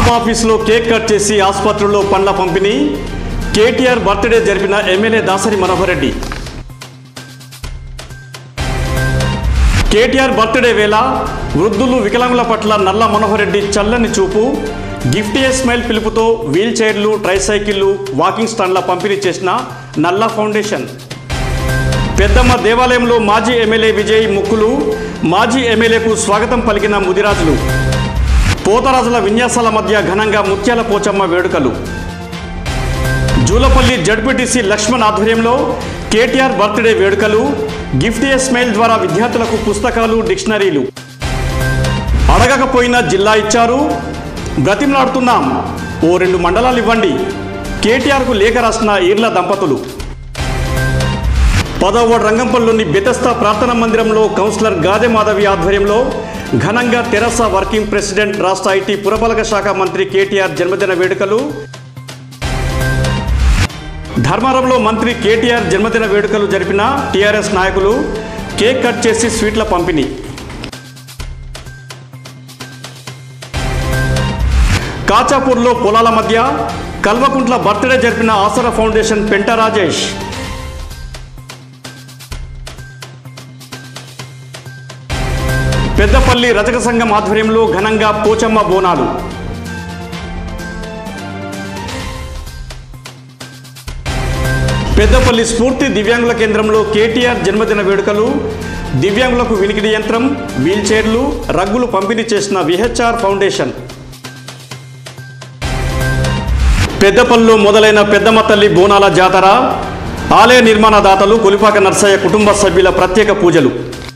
camp ఆఫీసులో cake cut చేసి ఆసుపత్రుల్లో పండ్ల పంపిణీ కేటీఆర్ బర్త్డే జరిపిన ఎమ్మెల్యే దాసరి మనోహర్ రెడ్డి కేటీఆర్ బర్త్డే వేళ వృద్ధులు వికలాంగుల పట్ల నల్ల మనోహర్ రెడ్డి చల్లని చూపు గిఫ్ట్ ఏ స్మైల్ పిలుపుతో వీల్ చైర్లు ట్రైసైకిళ్లు వాకింగ్ స్టాండ్ల పంపిణీ చేసిన నల్ల ఫౌండేషన్ పెద్దమ్మ దేవాలయంలో మాజీ ఎమ్మెల్యే విజయ్ ముక్కులు మాజీ ఎమ్మెల్యేకు స్వాగతం పలికిన ముదిరాజులు పోతరాజుల విన్యాసాల మధ్య ఘనంగా ముత్యాల పోచమ్మ వేడుకలు జూలపల్లి జడ్పీటీసీ లక్ష్మణ్ ఆధ్వర్యంలో కేటీఆర్ బర్త్డే వేడుకలు గిఫ్ట్ ఏ స్మైల్ ద్వారా విద్యార్థులకు పుస్తకాలు డిక్షనరీలు అడగకపోయినా జిల్లా ఇచ్చారు బ్రతిమలాడుతున్నాం ఓ రెండు మండలాలు ఇవ్వండి కేటీఆర్కు లేఖ రాసిన ఈర్ల దంపతులు పదవ రంగంపల్లిలోని బెతస్తా ప్రార్థనా మందిరంలో కౌన్సిలర్ గాదె మాధవి ఆధ్వర్యంలో ఘనంగా తెరస వర్కింగ్ ప్రెసిడెంట్ రాష్ట్ర ఐటీ పురపాలక శాఖ మంత్రి కేటీఆర్ జన్మదిన వేడుకలు ధర్మారంలో మంత్రి కేటీఆర్ జన్మదిన వేడుకలు జరిపిన టీఆర్ఎస్ నాయకులు కేక్ కట్ చేసి స్వీట్ల పంపిణీ కాచాపూర్లో పొలాల మధ్య కల్వకుంట్ల బర్త్డే జరిపిన ఆసరా ఫౌండేషన్ పెంట రాజేష్ పెద్దపల్లి రజక సంఘం ఆధ్వర్యంలో ఘనంగా పోచమ్మ బోనాలు పెద్దపల్లి స్ఫూర్తి దివ్యాంగుల కేంద్రంలో కేటీఆర్ జన్మదిన వేడుకలు దివ్యాంగులకు వినికిడి యంత్రం వీల్ చైర్లు రగ్గులు పంపిణీ చేసిన విహెచ్ఆర్ ఫౌండేషన్ పెద్దపల్లిలో మొదలైన పెద్దమ్మ తల్లి బోనాల జాతర ఆలయ నిర్మాణ దాతలు కొలిపాక నర్సయ్య కుటుంబ సభ్యుల ప్రత్యేక పూజలు